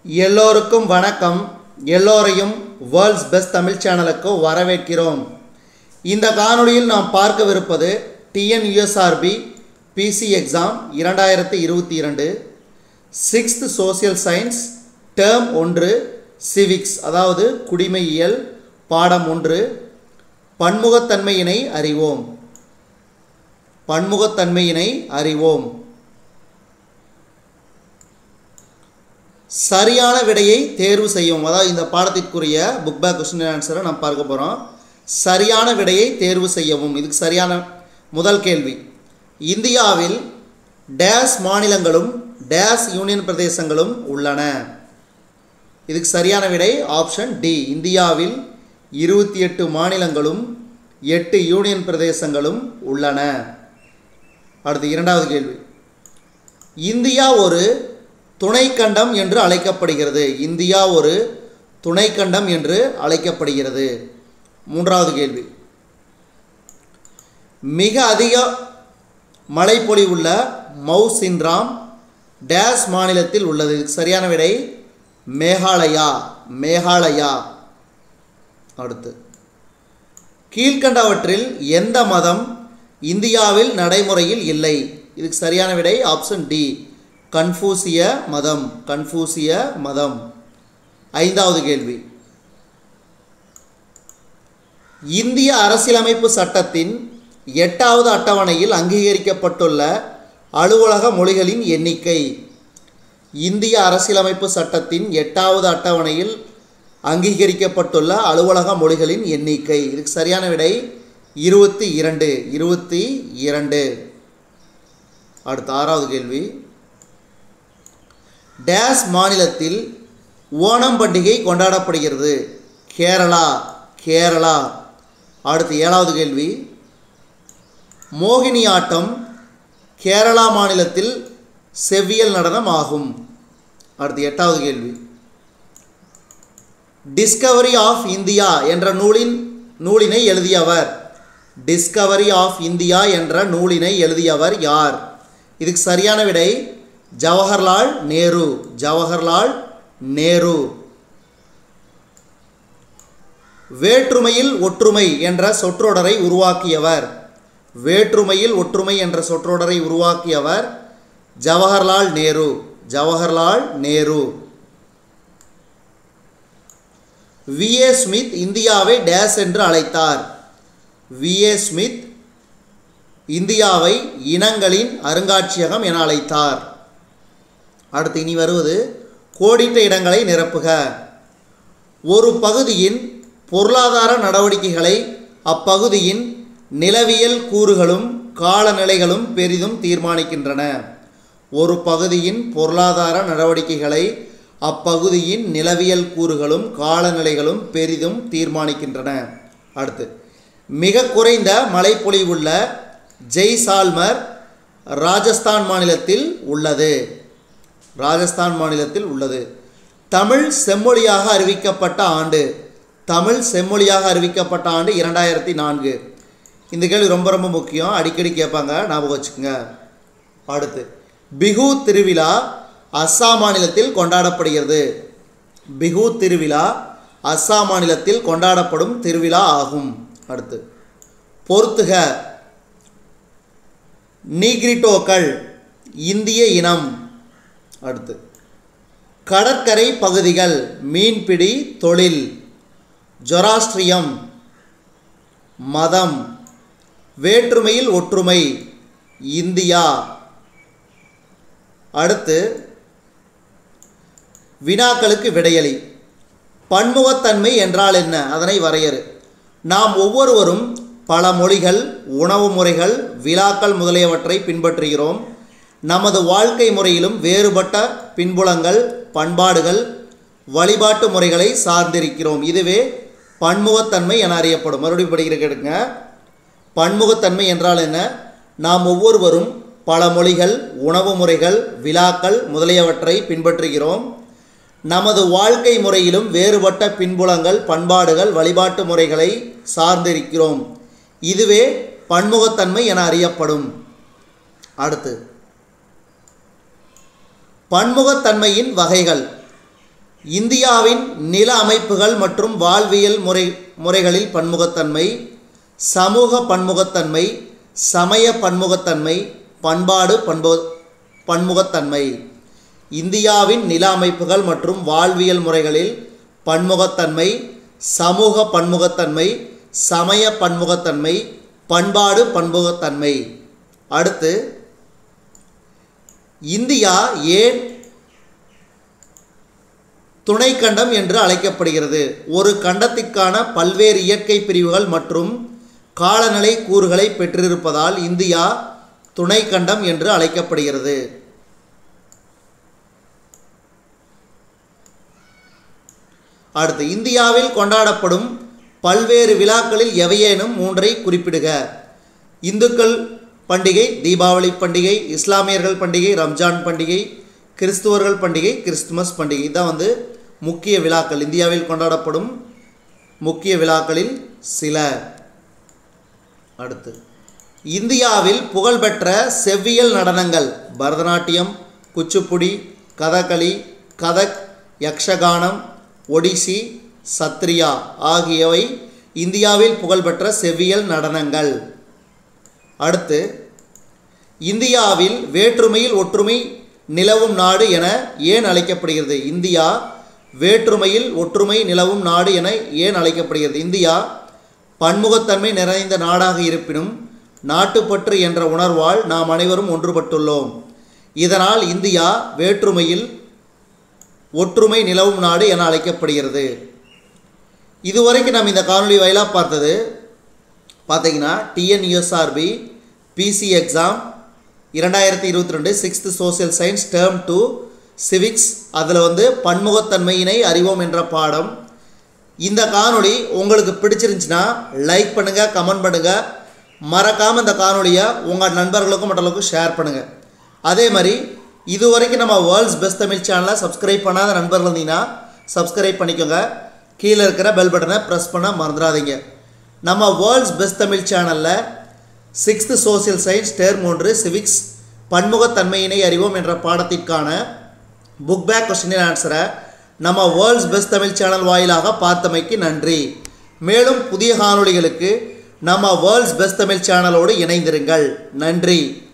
எல்லோருக்கும் வணக்கம் எல்லோரையும் வேர்ல்ட்ஸ் பெஸ்ட் தமிழ் சேனலுக்கு வரவேற்கிறோம் இந்த காணொளியில் நாம் பார்க்கவிருப்பது டிஎன்யூஎஸ்ஆர்பி பிசி எக்ஸாம் இரண்டாயிரத்தி இருபத்தி இரண்டு சிக்ஸ்த் சோசியல் சயின்ஸ் டேர்ம் ஒன்று சிவிக்ஸ் அதாவது குடிமையியல் பாடம் ஒன்று பன்முகத்தன்மையினை அறிவோம் பன்முகத்தன்மையினை அறிவோம் சரியான விடையை தேர்வு செய்யும் அதாவது இந்த பாடத்திற்குரிய புக் பேக் கொஸ்டின் ஆன்சரை நாம் பார்க்க போகிறோம் சரியான விடையை தேர்வு செய்யவும் இதுக்கு சரியான முதல் கேள்வி இந்தியாவில் டேஸ் மாநிலங்களும் டேஸ் யூனியன் பிரதேசங்களும் உள்ளன இதுக்கு சரியான விடை ஆப்ஷன் டி இந்தியாவில் இருபத்தி எட்டு மாநிலங்களும் எட்டு யூனியன் பிரதேசங்களும் உள்ளன அடுத்து இரண்டாவது கேள்வி இந்தியா ஒரு துணைக்கண்டம் என்று அழைக்கப்படுகிறது இந்தியா ஒரு துணைக்கண்டம் என்று அழைக்கப்படுகிறது மூன்றாவது கேள்வி மிக அதிக மழைப்பொழிவுள்ள மவுசின்ராம் டேஸ் மாநிலத்தில் உள்ளது இதுக்கு சரியான விடை மேகாலயா மேகாலயா அடுத்து கீழ்கண்டவற்றில் எந்த மதம் இந்தியாவில் நடைமுறையில் இல்லை இதுக்கு சரியான விடை ஆப்ஷன் டி கன்ஃபூசிய மதம் கன்ஃபூசிய மதம் ஐந்தாவது கேள்வி இந்திய அரசியலமைப்பு சட்டத்தின் எட்டாவது அட்டவணையில் அங்கீகரிக்கப்பட்டுள்ள அலுவலக மொழிகளின் எண்ணிக்கை இந்திய அரசியலமைப்பு சட்டத்தின் எட்டாவது அட்டவணையில் அங்கீகரிக்கப்பட்டுள்ள அலுவலக மொழிகளின் எண்ணிக்கை இதுக்கு சரியான விடை இருபத்தி இரண்டு இருபத்தி இரண்டு அடுத்த ஆறாவது கேள்வி டேஸ் மாநிலத்தில் ஓணம் பண்டிகை கொண்டாடப்படுகிறது கேரளா கேரளா அடுத்து ஏழாவது கேள்வி மோகினி ஆட்டம் கேரளா மாநிலத்தில் செவ்வியல் நடனம் ஆகும் அடுத்து எட்டாவது கேள்வி டிஸ்கவரி ஆஃப் இந்தியா என்ற நூலின் நூலினை எழுதியவர் டிஸ்கவரி ஆஃப் இந்தியா என்ற நூலினை எழுதியவர் யார் இதுக்கு சரியான விடை ஜவஹர்லால் நேரு ஜவஹர்லால் நேரு வேற்றுமையில் ஒற்றுமை என்ற சொற்றொடரை உருவாக்கியவர் வேற்றுமையில் ஒற்றுமை என்ற சொற்றொடரை உருவாக்கியவர் Jawaharlal Nehru Jawaharlal Nehru V A Smith இந்தியாவை டேஸ் என்று அழைத்தார் வி ஏ ஸ்மித் இந்தியாவை இனங்களின் அருங்காட்சியகம் என அழைத்தார் அடுத்து இனி வருவது கோடிட்ட இடங்களை நிரப்புக ஒரு பகுதியின் பொருளாதார நடவடிக்கைகளை அப்பகுதியின் நிலவியல் கூறுகளும் காலநிலைகளும் பெரிதும் தீர்மானிக்கின்றன ஒரு பகுதியின் பொருளாதார நடவடிக்கைகளை அப்பகுதியின் நிலவியல் கூறுகளும் காலநிலைகளும் பெரிதும் தீர்மானிக்கின்றன அடுத்து மிக குறைந்த மழைப்பொழிவுள்ள ஜெய்சால்மர் ராஜஸ்தான் மாநிலத்தில் உள்ளது ராஜஸ்தான் மாநிலத்தில் உள்ளது தமிழ் செம்மொழியாக அறிவிக்கப்பட்ட ஆண்டு தமிழ் செம்மொழியாக அறிவிக்கப்பட்ட ஆண்டு இரண்டாயிரத்தி நான்கு இந்த கேள்வி ரொம்ப ரொம்ப முக்கியம் அடிக்கடி கேட்பாங்க ஞாபகம் வச்சுக்கோங்க அடுத்து பிகு திருவிழா அஸ்ஸாம் மாநிலத்தில் கொண்டாடப்படுகிறது பிகு திருவிழா அஸ்ஸாம் மாநிலத்தில் கொண்டாடப்படும் திருவிழா ஆகும் அடுத்து பொறுத்துக நீக்ரிட்டோக்கள் இந்திய இனம் அடுத்து கடற்கரை பகுதிகள் மீன்பிடி தொழில் ஜொராஸ்ட்ரியம் மதம் வேற்றுமையில் ஒற்றுமை இந்தியா அடுத்து வினாக்களுக்கு விடையளி பன்முகத்தன்மை என்றால் என்ன அதனை வரையறு நாம் ஒவ்வொருவரும் பல மொழிகள் உணவு முறைகள் விழாக்கள் முதலியவற்றை பின்பற்றுகிறோம் நமது வாழ்க்கை முறையிலும் வேறுபட்ட பின்புலங்கள் பண்பாடுகள் வழிபாட்டு முறைகளை சார்ந்திருக்கிறோம் இதுவே பன்முகத்தன்மை என அறியப்படும் மறுபடியும் படிக்கிற கேடுங்க பன்முகத்தன்மை என்றால் என்ன நாம் ஒவ்வொருவரும் பல மொழிகள் உணவு முறைகள் விழாக்கள் முதலியவற்றை பின்பற்றுகிறோம் நமது வாழ்க்கை முறையிலும் வேறுபட்ட பின்புலங்கள் பண்பாடுகள் வழிபாட்டு முறைகளை சார்ந்திருக்கிறோம் இதுவே பன்முகத்தன்மை என அறியப்படும் அடுத்து பன்முகத்தன்மையின் வகைகள் இந்தியாவின் நில அமைப்புகள் மற்றும் வாழ்வியல் முறை முறைகளில் பன்முகத்தன்மை சமூக பன்முகத்தன்மை சமய பன்முகத்தன்மை பண்பாடு பண்பு பன்முகத்தன்மை இந்தியாவின் நில அமைப்புகள் மற்றும் வாழ்வியல் முறைகளில் பன்முகத்தன்மை சமூக பன்முகத்தன்மை சமய பன்முகத்தன்மை பண்பாடு பன்முகத்தன்மை அடுத்து இந்தியா ஏன் துணை கண்டம் என்று அழைக்கப்படுகிறது ஒரு கண்டத்திற்கான பல்வேறு இயற்கை பிரிவுகள் மற்றும் காலநிலை கூறுகளை பெற்றிருப்பதால் இந்தியா துணை கண்டம் என்று அழைக்கப்படுகிறது அடுத்து இந்தியாவில் கொண்டாடப்படும் பல்வேறு விழாக்களில் எவையேனும் மூன்றை குறிப்பிடுக இந்துக்கள் பண்டிகை தீபாவளி பண்டிகை இஸ்லாமியர்கள் பண்டிகை ரம்ஜான் பண்டிகை கிறிஸ்துவர்கள் பண்டிகை கிறிஸ்துமஸ் பண்டிகை இதான் வந்து முக்கிய விழாக்கள் இந்தியாவில் கொண்டாடப்படும் முக்கிய விழாக்களில் சில அடுத்து இந்தியாவில் புகழ்பெற்ற செவ்வியல் நடனங்கள் பரதநாட்டியம் குச்சிப்புடி கதகளி கதக் யக்ஷகானம் ஒடிசி சத்ரியா ஆகியவை இந்தியாவில் புகழ்பெற்ற செவ்வியல் நடனங்கள் அடுத்து இந்தியாவில் வேற்றுமையில் ஒற்றுமை நிலவும் நாடு என ஏன் அழைக்கப்படுகிறது இந்தியா வேற்றுமையில் ஒற்றுமை நிலவும் நாடு என ஏன் அழைக்கப்படுகிறது இந்தியா பன்முகத்தன்மை நிறைந்த நாடாக இருப்பினும் நாட்டுப்பற்று என்ற உணர்வால் நாம் அனைவரும் ஒன்றுபட்டுள்ளோம் இதனால் இந்தியா வேற்றுமையில் ஒற்றுமை நிலவும் நாடு என அழைக்கப்படுகிறது இதுவரைக்கும் நம்ம இந்த காணொலி வாயிலாக பார்த்தது பார்த்தீங்கன்னா டிஎன்யூஎஸ்ஆர்பி பிசி எக்ஸாம் இரண்டாயிரத்தி இருபத்தி ரெண்டு sixth social science term two civics அதில் வந்து பன்முகத்தன்மையினை அறிவோம் என்ற பாடம் இந்த காணொளி உங்களுக்கு பிடிச்சிருந்துச்சுன்னா லைக் பண்ணுங்கள் கமெண்ட் பண்ணுங்கள் மறக்காமல் இந்த காணொலியை உங்கள் நண்பர்களுக்கும் மற்றவங்களுக்கும் ஷேர் பண்ணுங்கள் அதே மாதிரி இது வரைக்கும் நம்ம வேர்ல்ட்ஸ் பெஸ்ட் தமிழ் சேனலை சப்ஸ்கிரைப் பண்ணாத நண்பர்கள் இருந்தீங்கன்னா சப்ஸ்கிரைப் பண்ணிக்கோங்க கீழே இருக்கிற பெல் பட்டனை ப்ரெஸ் பண்ண மறந்துடாதீங்க நம்ம வேர்ல்ட்ஸ் பெஸ்ட் தமிழ் சேனலில் சிக்ஸ்த்து சோசியல் சயின்ஸ் டேர்ம் ஒன்று சிவிக்ஸ் பன்முகத்தன்மையினை அறிவோம் என்ற பாடத்திற்கான புக் பேக் கொஸ்டின் ஆன்சரை நம்ம வேர்ல்ட்ஸ் பெஸ்ட் தமிழ் சேனல் வாயிலாக பார்த்தமைக்கு நன்றி மேலும் புதிய காணொளிகளுக்கு நம்ம வேர்ல்ட்ஸ் பெஸ்ட் தமிழ் சேனலோடு இணைந்திருங்கள் நன்றி